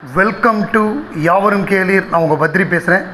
welcome to யாவரும் கேளீர் நான் உங்கள் பத்ரி பேசுகிறேன்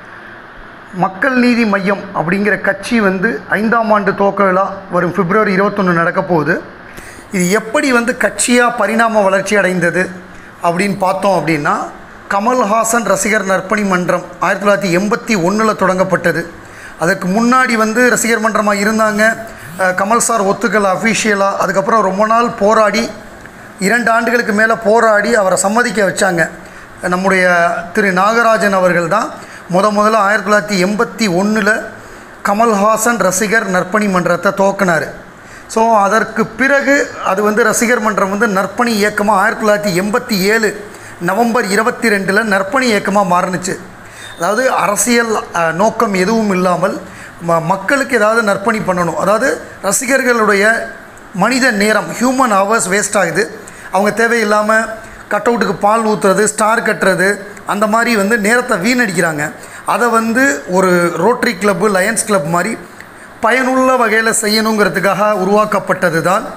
மக்கள் நீதி மையம் அப்படிங்கிற கட்சி வந்து ஐந்தாம் ஆண்டு துவக்க விழா வரும் பிப்ரவரி இருபத்தொன்று நடக்க போகுது இது எப்படி வந்து கட்சியாக பரிணாம வளர்ச்சி அடைந்தது அப்படின்னு பார்த்தோம் அப்படின்னா கமல்ஹாசன் ரசிகர் நற்பணி மன்றம் ஆயிரத்தி தொள்ளாயிரத்தி எண்பத்தி ஒன்றில் தொடங்கப்பட்டது அதுக்கு முன்னாடி வந்து ரசிகர் மன்றமாக இருந்தாங்க அஹ், கமல் சார் ஒத்துக்கல அஃபிஷியலாக அதுக்கப்புறம் ரொம்ப நாள் போராடி இரண்டு ஆண்டுகளுக்கு மேலே போராடி அவரை சம்மதிக்க வச்சாங்க நம்முடைய திரு நாகராஜன் அவர்கள் தான் முத முதல்ல ஆயிரத்தி தொள்ளாயிரத்தி எண்பத்தி ஒன்றில் கமல்ஹாசன் ரசிகர் நற்பணி மன்றத்தை துவக்கினார் ஸோ அதற்கு பிறகு அது வந்து ரசிகர் மன்றம் வந்து நற்பணி இயக்கமாக ஆயிரத்தி தொள்ளாயிரத்தி எண்பத்தி ஏழு நவம்பர் இருபத்தி ரெண்டில் நற்பணி இயக்கமாக மாறுனுச்சு அதாவது அரசியல் அஹ், நோக்கம் எதுவும் இல்லாமல் ம மக்களுக்கு ஏதாவது நற்பணி பண்ணணும் அதாவது ரசிகர்களுடைய மனித நேரம் ஹியூமன் ஹவர்ஸ் வேஸ்ட் ஆகுது அவங்க தேவையில்லாமல் கட் அவுட்டுக்கு பால் ஊற்றுறது ஸ்டார் கட்டுறது அந்த மாதிரி வந்து நேரத்தை வீணடிக்கிறாங்க அதை வந்து ஒரு ரோட்டரி கிளப்பு லயன்ஸ் கிளப் மாதிரி பயனுள்ள வகையில் செய்யணுங்கிறதுக்காக உருவாக்கப்பட்டது தான்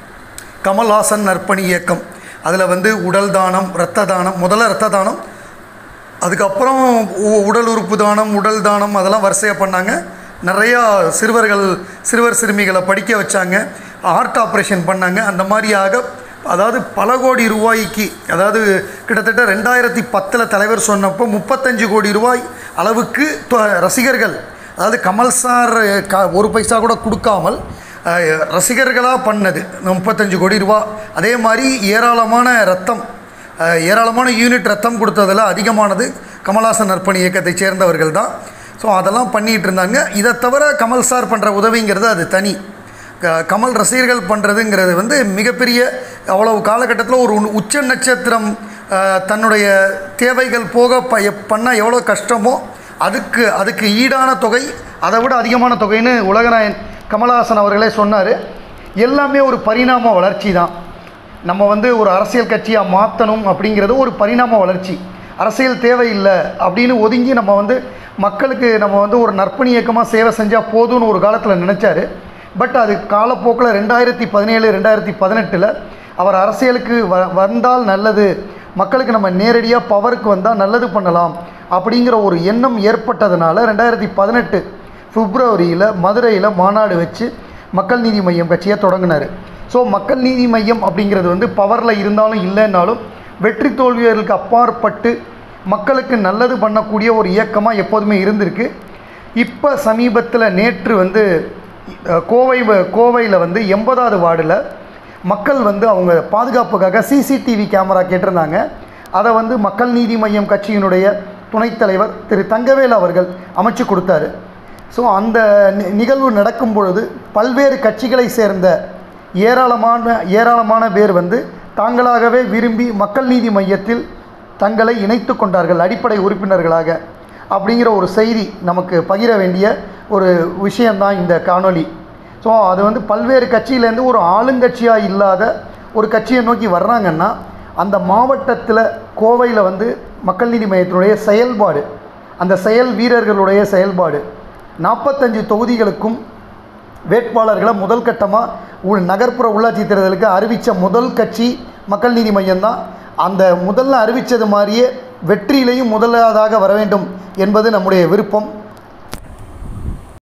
கமல்ஹாசன் நற்பணி இயக்கம் அதில் வந்து உடல் தானம் இரத்த தானம் முதல்ல இரத்த தானம் அதுக்கப்புறம் உ- உடல் உறுப்பு தானம் உடல் தானம் அதெல்லாம் வரிசையாக பண்ணாங்க நிறையா சிறுவர்கள் சிறுவர் சிறுமிகளை படிக்க வச்சாங்க ஹார்ட் ஆப்ரேஷன் பண்ணாங்க அந்த மாதிரியாக அதாவது பல கோடி ரூபாய்க்கு அதாவது கிட்டத்தட்ட ரெண்டாயிரத்தி பத்தில் தலைவர் சொன்னப்போ முப்பத்தஞ்சு கோடி ரூபாய் அளவுக்கு தொ- ரசிகர்கள் அதாவது கமல் சார் க ஒரு பைசா கூட கொடுக்காமல் ரசிகர்களாக பண்ணது முப்பத்தஞ்சு கோடி ரூபா அதே மாதிரி ஏராளமான ரத்தம் அஹ், ஏராளமான யூனிட் ரத்தம் கொடுத்ததில் அதிகமானது கமல்ஹாசன் நற்பணி இயக்கத்தைச் சேர்ந்தவர்கள் தான் ஸோ அதெல்லாம் பண்ணிகிட்டு இருந்தாங்க இதை தவிர கமல் சார் பண்ணுற உதவிங்கிறது அது தனி க- கமல் ரசிகர்கள் பண்ணுறதுங்கிறது வந்து மிகப்பெரிய அவ்வளவு காலகட்டத்தில் ஒரு உ- உச்ச நட்சத்திரம் அஹ், தன்னுடைய தேவைகள் போக ப பண்ணால் எவ்வளோ கஷ்டமோ அதுக்கு அதுக்கு ஈடான தொகை அதை விட அதிகமான தொகைன்னு உலகநாயன் கமல்ஹாசன் அவர்களே சொன்னார் எல்லாமே ஒரு பரிணாம வளர்ச்சி தான் நம்ம வந்து ஒரு அரசியல் கட்சியாக மாற்றணும் அப்படிங்கிறது ஒரு பரிணாம வளர்ச்சி அரசியல் தேவையில்லை அப்படின்னு ஒதுங்கி நம்ம வந்து மக்களுக்கு நம்ம வந்து ஒரு நற்பணி இயக்கமாக சேவை செஞ்சால் போதும்னு ஒரு காலத்தில் நினச்சாரு பட் அது காலப்போக்கில் ரெண்டாயிரத்தி பதினேழு ரெண்டாயிரத்தி பதினெட்டில் அவர் அரசியலுக்கு வ வந்தால் நல்லது மக்களுக்கு நம்ம நேரடியாக பவருக்கு வந்தால் நல்லது பண்ணலாம் அப்படிங்கிற ஒரு எண்ணம் ஏற்பட்டதுனால ரெண்டாயிரத்தி பதினெட்டு பிப்ரவரியில் மதுரையில் மாநாடு வச்சு மக்கள் நீதி மையம் கட்சியை தொடங்கினார் ஸோ மக்கள் நீதி மையம் அப்படிங்கிறது வந்து பவரில் இருந்தாலும் இல்லைன்னாலும் வெற்றி தோல்வியர்களுக்கு அப்பாற்பட்டு மக்களுக்கு நல்லது பண்ணக்கூடிய ஒரு இயக்கமாக எப்போதுமே இருந்திருக்கு இப்போ சமீபத்தில் நேற்று வந்து அஹ், கோவை வ- கோவையில் வந்து எண்பதாவது வார்டில் மக்கள் வந்து அவங்க பாதுகாப்புக்காக சிசிடிவி கேமரா கேட்டிருந்தாங்க அதை வந்து மக்கள் நீதி மையம் கட்சியினுடைய துணைத் தலைவர் திரு தங்கவேல் அவர்கள் அமைச்சு கொடுத்தாரு ஸோ அந்த நி- நிகழ்வு நடக்கும் பொழுது பல்வேறு கட்சிகளை சேர்ந்த ஏராளமான ஏராளமான பேர் வந்து தாங்களாகவே விரும்பி மக்கள் நீதி மையத்தில் தங்களை இணைத்து கொண்டார்கள் அடிப்படை உறுப்பினர்களாக அப்படிங்கிற ஒரு செய்தி நமக்கு பகிர வேண்டிய ஒரு விஷயம்தான் இந்த காணொளி ஸோ அது வந்து பல்வேறு கட்சியிலேருந்து ஒரு ஆளுங்கட்சியாக இல்லாத ஒரு கட்சியை நோக்கி வர்றாங்கன்னா அந்த மாவட்டத்தில் கோவையில் வந்து மக்கள் நீதி மையத்தினுடைய செயல்பாடு அந்த செயல் வீரர்களுடைய செயல்பாடு நாற்பத்தஞ்சு தொகுதிகளுக்கும் வேட்பாளர்களை முதல் கட்டமாக நகர்ப்புற உள்ளாட்சி தேர்தலுக்கு அறிவித்த முதல் கட்சி மக்கள் நீதி மையம்தான் அந்த முதல்ல அறிவித்தது மாதிரியே வெற்றியிலையும் முதலாவதாக வர வேண்டும் என்பது நம்முடைய விருப்பம்